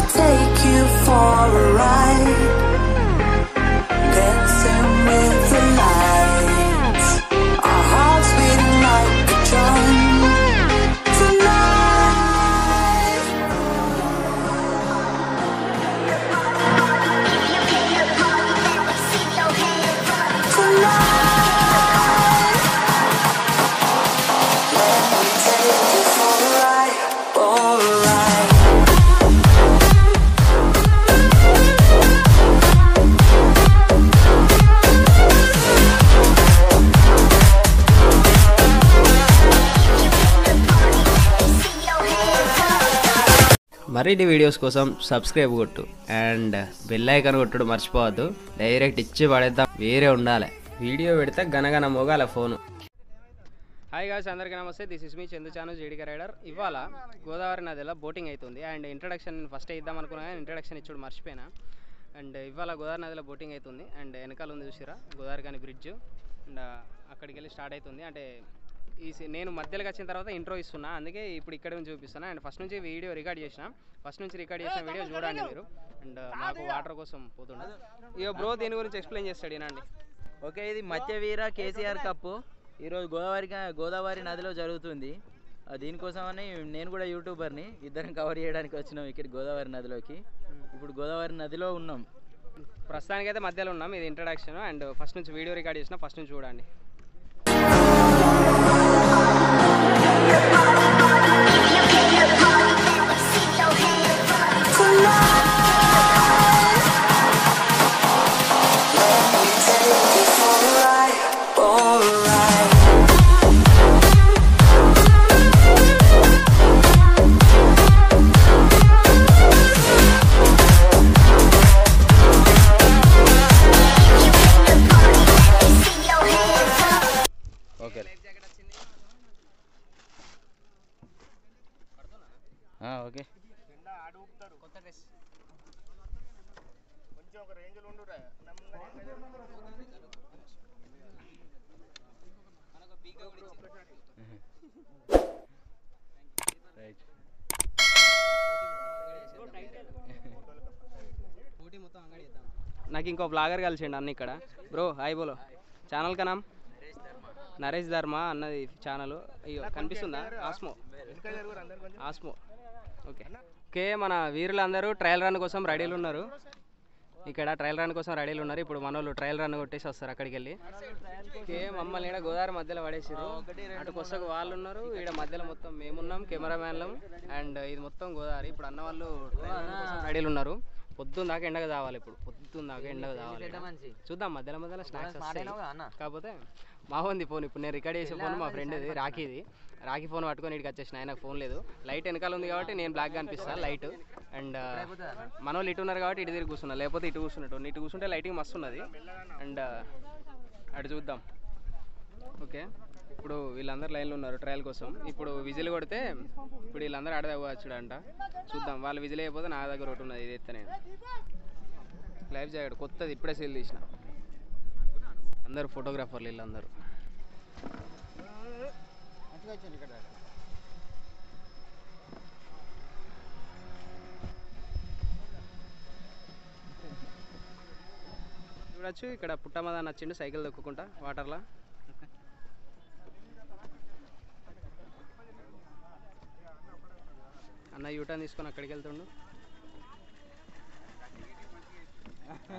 take you for a ride. Dancing with the lights. Our hearts beating like a drum. Tonight. Tonight. Let me take you for a ride. For a ride. మరిన్ని videos కోసం subscribe కొట్టు and bell icon కొట్టుడు మర్చిపోవద్దు direct ఇచ్చి పడేద్దాం వేరే ఉండాలి video పెడితే గనగన మోగాల ఫోను హాయ్ గాయ్స్ అందరికీ నమస్తే దిస్ ఇస్ మీ చందు చాను జేడిక రైడర్ ఇవాళ గోదావరి నదిలో బోటింగ్ అవుతుంది అండ్ ఇంట్రడక్షన్ నేను ఫస్ట్ ఇద్దాం అనుకున్నా కానీ ఇంట్రడక్షన్ ఇచ్చుడు మర్చిపోయినా అండ్ ఇవాళ గోదావరి నదిలో బోటింగ్ అవుతుంది అండ్ వెనకాల ఉంది చూసిరా గోదావరి కానీ బ్రిడ్జ్ అండ్ అక్కడికి వెళ్ళి స్టార్ట్ అవుతుంది అంటే ఈ సి- నేను మధ్యలోకి వచ్చిన తర్వాత ఇంట్రో ఇస్తున్నా అందుకే ఇప్పుడు ఇక్కడ నుంచి చూపిస్తున్నా అండ్ ఫస్ట్ నుంచి వీడియో రికార్డ్ చేసిన ఫస్ట్ నుంచి రికార్డ్ చేసిన వీడియో చూడండి మీరు అండ్ మాకు వాటర్ కోసం పోతుండే ఇక బ్రో దీని గురించి ఎక్స్ప్లెయిన్ చేస్తాడు వినండి ఓకే ఇది మత్స్యవీర కేసీఆర్ కప్పు ఈరోజు గోదావరి కా- గోదావరి నదిలో జరుగుతుంది ఆ, దీనికోసమని నేను కూడా యూట్యూబర్ని ఇద్దరం కవర్ చేయడానికి వచ్చినాం ఇక్కడ గోదావరి నదిలోకి ఇప్పుడు గోదావరి నదిలో ఉన్నాం ప్రస్తుతానికి అయితే మధ్యలో ఉన్నాం ఇది ఇంట్రడక్షన్ అండ్ ఫస్ట్ నుంచి వీడియో రికార్డ్ చేసిన ఫస్ట్ నుంచి చూడండి Let me take you for a ride. For a ride. Okay ఆ, ఓకే రైట్ నాకు ఇంకో బ్లాగర్ కలిసిండు అన్న ఇక్కడ బ్రో హాయ్ బోలో ఛానల్ కా నామ్ నరేష్ ధర్మ అన్నది ఛానల్ అయ్యో కనిపిస్తుందా ఆస్మో ఆస్మో ఓకే ఓకే మన వీరులందరూ ట్రయల్ రన్ కోసం రెడీలు ఉన్నారు ఇక్కడ ట్రయల్ రన్ కోసం రెడీలు ఉన్నారు ఇప్పుడు మన వాళ్ళు ట్రయల్ రన్ కొట్టేసి వస్తారు అక్కడికి వెళ్ళి ఓకే మమ్మల్ని ఇక్కడ గోదావరి మధ్యలో పడేసారు అటు కొసకు వాళ్ళు ఉన్నారు ఇక్కడ మధ్యలో మొత్తం మేమున్నాం కెమెరామ్యాన్లం అండ్ ఇది మొత్తం గోదావరి ఇప్పుడు అన్న వాళ్ళు రెడీలు ఉన్నారు పొద్దున్న దాకా ఎండగా తావాలి ఇప్పుడు పొద్దున్న దాకా ఎండగా తావాలి చూద్దాం మధ్యలో మధ్యలో స్నాక్స్ వస్తాయి కాకపోతే మా ఉంది ఫోన్ ఇప్పుడు నేను రికార్డ్ చేసే ఫోన్ మా ఫ్రెండ్ది రాఖీది రాఖీ ఫోన్ పట్టుకొని ఇక్కడికి వచ్చేసిన ఆయన ఫోన్ లేదు లైట్ వెనకాల ఉంది కాబట్టి నేను బ్లాక్గా అనిపిస్తాను లైట్ అండ్ మన వాళ్ళు ఇటు ఉన్నారు కాబట్టి ఇటు తిరిగి కూర్చున్నా లేకపోతే ఇటు కూర్చున్నట్టు ఇటు కూర్చుంటే లైటింగ్ మస్తు ఉన్నది అండ్ అటు చూద్దాం ఓకే ఇప్పుడు వీళ్ళందరూ లైన్లో ఉన్నారు ట్రయల్ కోసం ఇప్పుడు విజిల్ కొడితే ఇప్పుడు వీళ్ళందరూ ఆడ వచ్చాడంట చూద్దాం వాళ్ళు విజిల్ అయిపోతే నా దగ్గర ఒకటి ఉన్నది ఇది ఎత్తే నేను లైవ్ జాకెట్ కొత్తది ఇప్పుడే సేల్ తీసిన అందరు ఫోటోగ్రాఫర్లు వీళ్ళందరూ చూడొచ్చు ఇక్కడ పుట్టమద నచ్చిండు సైకిల్ దొక్కుకుంటా వాటర్లో అన్న యూటర్న్ తీసుకొని అక్కడికి వెళ్తుండు ఆ.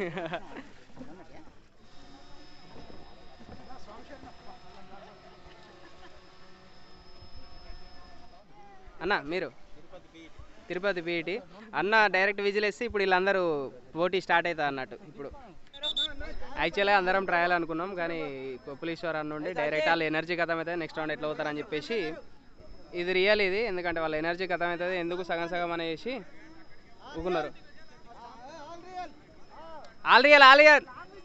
అన్న మీరు తిరుపతి పీఈటి అన్న డైరెక్ట్ విజిల్ వేస్తే ఇప్పుడు వీళ్ళందరూ పోటీ స్టార్ట్ అవుతుంది అన్నట్టు ఇప్పుడు యాక్చువల్గా అందరం ట్రయల్ అనుకున్నాం కానీ కొప్పులీశ్వర్ అన్న నుండి డైరెక్ట్ వాళ్ళ ఎనర్జీ కథం అవుతుంది నెక్స్ట్ రౌండ్ ఎట్లా అవుతారని చెప్పేసి ఇది రియల్ ఇది ఎందుకంటే వాళ్ళ ఎనర్జీ కథం అవుతుంది ఎందుకు సగం సగం అనేసి ఊకున్నారు all real all real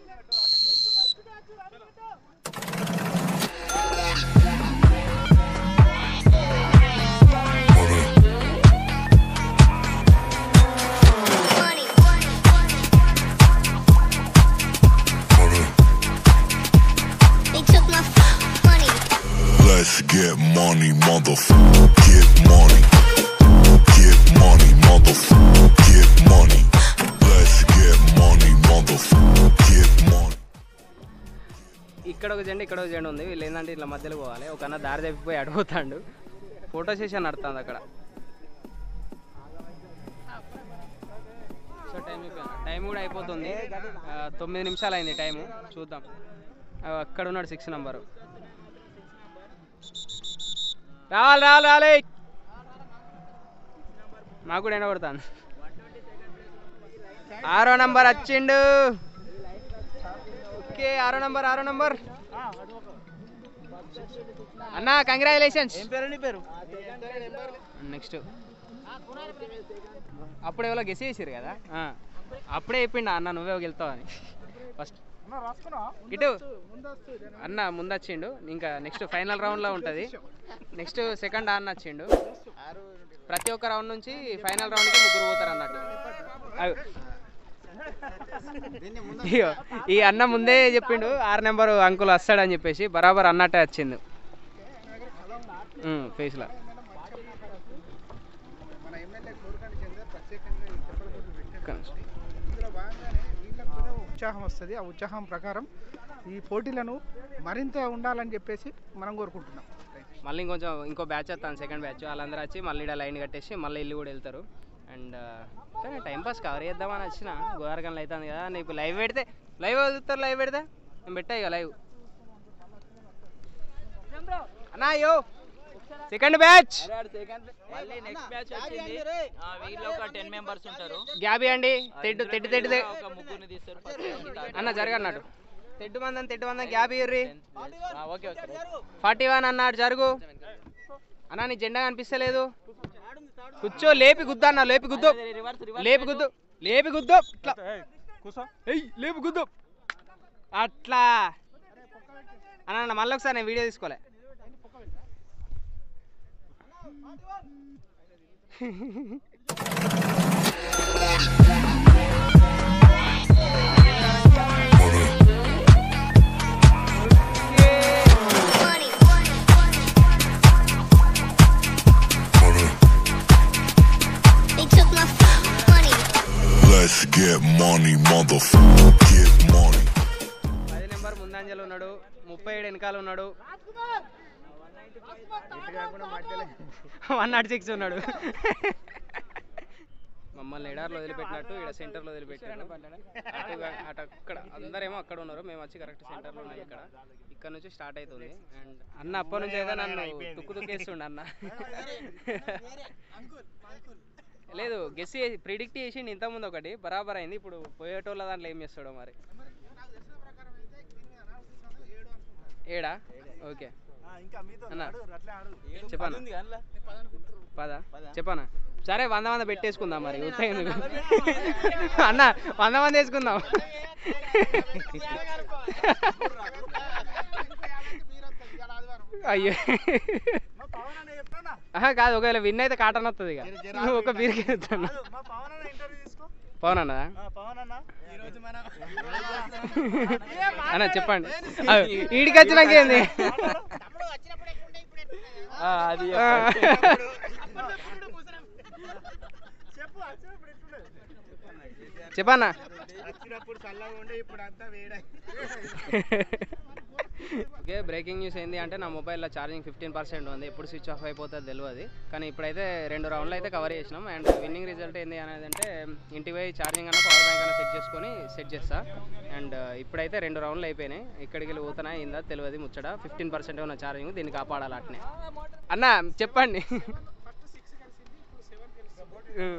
They took my money. Let's get money, motherfucker. Get money. Get money, motherfucker. ఒక జెండా ఇక్కడ ఒక జెండా ఉంది వీళ్ళు ఏంటంటే ఇట్లా మధ్యలో పోవాలి ఒక అన్న దారి తప్పిపోయి అడిపోతాడు ఫోటో సెషన్ నడుతుంది అక్కడ సో టైం అయిపోయింది టైం కూడా అయిపోతుంది ఆ, తొమ్మిది నిమిషాలు అయింది టైము చూద్దాం ఆ, అక్కడ ఉన్నాడు సిక్స్ నెంబరు రావాలి రావాలి రావాలి మాకు కూడా ఎండ కొడతాను ఆరో నంబర్ వచ్చిండు ఓకే ఆరో నంబర్ ఆరో నంబర్ అన్న కంగ్రాచులేషన్స్ ఏం పేరు నీ పేరు నెక్స్ట్ అప్పుడు ఎవరో గెస్ చేసారు కదా ఆ. అప్పుడే చెప్పిండు అన్న నువ్వే వెళ్తావని ఫస్ట్ ఇటు అన్న ముందు వచ్చిండు ఇంకా నెక్స్ట్ ఫైనల్ రౌండ్లో ఉంటుంది నెక్స్ట్ సెకండ్ అన్న వచ్చిండు ప్రతి ఒక్క రౌండ్ నుంచి ఫైనల్ రౌండ్కి ముగ్గురు పోతారు అన్నట్టు అవి. ఇయ్యో, ఈ అన్న ముందే చెప్పిండు ఆరు నెంబర్ అంకుల్ వస్తాడని చెప్పేసి బరాబర్ అన్నట్టే వచ్చింది ఫేస్లో మన ఎమ్మెల్యే కోరుకండి చంద్ర ప్రత్యేకంగా ఈ చెప్పలపూడి వ్యక్తి ఇందులో భాగంగానే వీళ్ళకు కూడా ఉత్సాహం వస్తుంది ఆ ఉత్సాహం ప్రకారం ఈ పోటీలను మరింత ఉండాలని చెప్పేసి మనం కోరుకుంటున్నాం మళ్ళీ ఇంకొంచెం ఇంకో బ్యాచ్ వస్తాను సెకండ్ బ్యాచ్ వాళ్ళందరూ వచ్చి మళ్ళీ ఇక్కడ లైన్ కట్టేసి మళ్ళీ ఇల్లు కూడా వెళ్తారు అండ్ కానీ టైం పాస్ కవర్ చేద్దామని వచ్చిన గోదావరికన్ అవుతుంది కదా నీకు లైవ్ పెడితే లైవ్ వదులుతారు లైవ్ పెడితే నేను పెట్టా ఇక లైవ్ అన్నా అయ్యో సెకండ్ బ్యాచ్ మళ్ళీ నెక్స్ట్ బ్యాచ్ వచ్చింది ఆ, వీళ్ళు ఒక టెన్ మెంబర్స్ ఉంటారు గ్యాబీ అండి తెడ్డు తెడ్డు తెడ్డు తె- ఒక ముగ్గురిని తీస్తారు first అన్న జరగన్నట్టు తెడ్డు మందని తెడ్డు మందని గ్యాబీ ఇర్రి ఆ, ఓకే ఓకే ఫార్టీ వన్ అన్నాడు జరుగు అన్నా నీ జెండా కనిపిస్తలేదు కూర్చో లేపి గుద్దు అన్న లేపి గుద్దు రివర్స్ లేపి గుద్దు లేపి గుద్దు ఇట్లా ఏయ్ లేపి గుద్దు అట్లా అన్న అన్న మళ్ళీ ఒకసారి నేను వీడియో తీసుకోలే Money. They took my money. Let's get money, motherfucker. Get money. పది నెంబర్ ముందంజలు ఉన్నాడు ముప్పై ఏడు వెనకాల ఉన్నాడు వన్ నాట్ సిక్స్ ఉన్నాడు మమ్మల్ని ఎడార్లో వదిలిపెట్టినట్టు ఇక్కడ సెంటర్లో వదిలిపెట్టాడు అటు గా- అటు అక్కడ అందరేమో అక్కడ ఉన్నారు మేము వచ్చి కరెక్ట్ సెంటర్లో ఉన్నాం ఇక్కడ ఇక్కడ నుంచి స్టార్ట్ అవుతుంది అండ్ అన్న అప్పటి నుంచి అయితే నన్ను తుక్కు తుక్కేస్తుండ అన్న లేదు గెస్ చేసి ప్రిడిక్ట్ చేసిండు ఇంతకుముందు ఒకటి బరాబర్ అయింది ఇప్పుడు పోయేటోళ్ళ దాంట్లో ఏం చేస్తాడో మరి ఏడా ఓకే అన్న చెప్పన్నా పదా చెప్పనా సరే వంద మంది పెట్టేసుకుందాం మరి ఉత్తగా ఎందుకు? అన్న వంద మంది వేసుకుందాం అయ్యో ఆహా, కాదు ఒకవేళ విన్ అయితే కాటన్ వస్తుంది ఇక నువ్వు ఒక బీర్కి వెళ్తాను పవన్ అన్న అన్న చెప్పండి ఆ, ఈడికి వచ్చినాక ఏంది ఆ, అది ఆ. చెప్పన్నా వచ్చినప్పుడు చల్లగా ఉండే ఇప్పుడు అంతా వేడై ఓకే బ్రేకింగ్ న్యూస్ ఏంటి అంటే నా మొబైల్లో ఛార్జింగ్ ఫిఫ్టీన్ పర్సెంట్ ఉంది ఎప్పుడు స్విచ్ ఆఫ్ అయిపోతుంది తెలియదు కానీ ఇప్పుడైతే రెండు రౌండ్లు అయితే కవర్ చేసినాం అండ్ విన్నింగ్ రిజల్ట్ ఏంటి అనేది అంటే ఇంటికి పోయి ఛార్జింగ్ అన్న పవర్ బ్యాంక్ అన్న సెట్ చేసుకొని సెట్ చేస్తా అండ్ ఇప్పుడైతే రెండు రౌండ్లు అయిపోయినాయి ఎక్కడికి వెళ్ళి పోతానా అయిందా తెలియదు ముచ్చట ఫిఫ్టీన్ పర్సెంట్ ఉన్న ఛార్జింగ్ దీన్ని కాపాడాలి అట్నే అన్న చెప్పండి ఉం.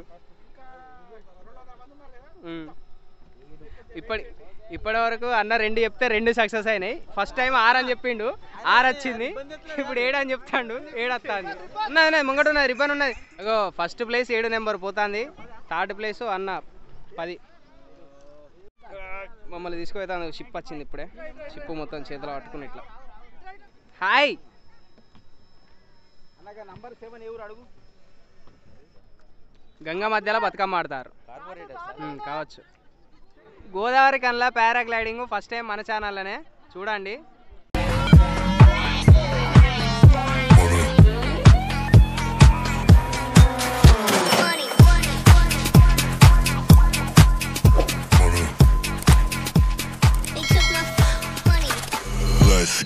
ఉం. ఇప్పటి ఇప్పటి వరకు అన్న రెండు చెప్తే రెండు సక్సెస్ అయినాయి ఫస్ట్ టైం ఆరు అని చెప్పిండు ఆరు వచ్చింది ఇప్పుడు ఏడు అని చెప్తాండు ఏడు వస్తుంది ఉన్నది ఉన్నది ముంగట ఉన్నది రిబ్బన్ ఉన్నది అగో ఫస్ట్ ప్లేస్ ఏడు నెంబర్ పోతుంది థర్డ్ ప్లేస్ అన్న పది మమ్మల్ని తీసుకుపోతాను షిప్ వచ్చింది ఇప్పుడే షిప్ మొత్తం చేతిలో పట్టుకుని ఇట్లా హాయ్ నంబర్ సెవెన్ ఎవరు అడుగు గంగా మధ్యలో బతుకమ్మ ఆడతారు ఉమ్, కావచ్చు గోదావరి కన్లా పారాగ్లైడింగ్ ఫస్ట్ టైం మన ఛానల్లోనే చూడండి Money. They took my money. Let's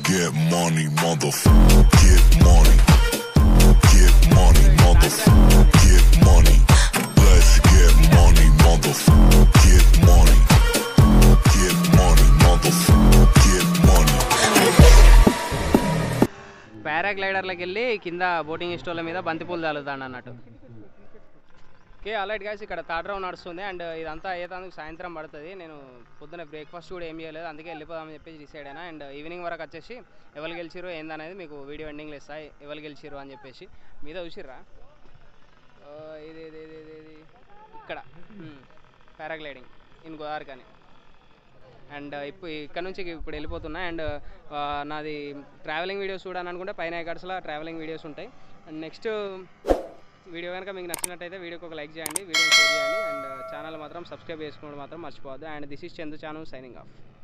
డివైడర్లకు వెళ్ళి కింద బోటింగ్ స్టోర్ల మీద బంతిపూలు తల్లుతాడు అన్నట్టు ఓకే ఆల్రైట్ గాయస్ ఇక్కడ థర్డ్ రౌండ్ నడుస్తుంది అండ్ ఇదంతా అయ్యేందుకు సాయంత్రం పడుతుంది నేను పొద్దున బ్రేక్ఫాస్ట్ కూడా ఏం చేయలేదు అందుకే వెళ్ళిపోదామని చెప్పేసి డిసైడ్ అయినా అండ్ ఈవినింగ్ వరకు వచ్చేసి ఎవరు గెలిచిరు ఏందనేది మీకు వీడియో ఎండింగ్లో ఇస్తాయి ఎవరు గెలిచిరు అని చెప్పేసి మీద చూసిర్రా ఆ, ఇది ఇది ఇది ఇది ఇది ఇక్కడ పారాగ్లైడింగ్ ఇన్ గోదావరి కానీ అండ్ ఇప్పుడు ఇక్కడ నుంచి ఇప్పుడు వెళ్ళిపోతున్నా అండ్ నాది ట్రావెలింగ్ వీడియోస్ చూడాలని అనుకుంటే పైన ఎకర్స్లో ట్రావెలింగ్ వీడియోస్ ఉంటాయి అండ్ నెక్స్ట్ వీడియో కనుక మీకు నచ్చినట్టయితే వీడియోకి ఒక లైక్ చేయండి వీడియోని షేర్ చేయండి అండ్ ఛానల్ మాత్రం సబ్స్క్రైబ్ చేసుకోవడం మాత్రం మర్చిపోవద్దు and this is Chandu channel signing of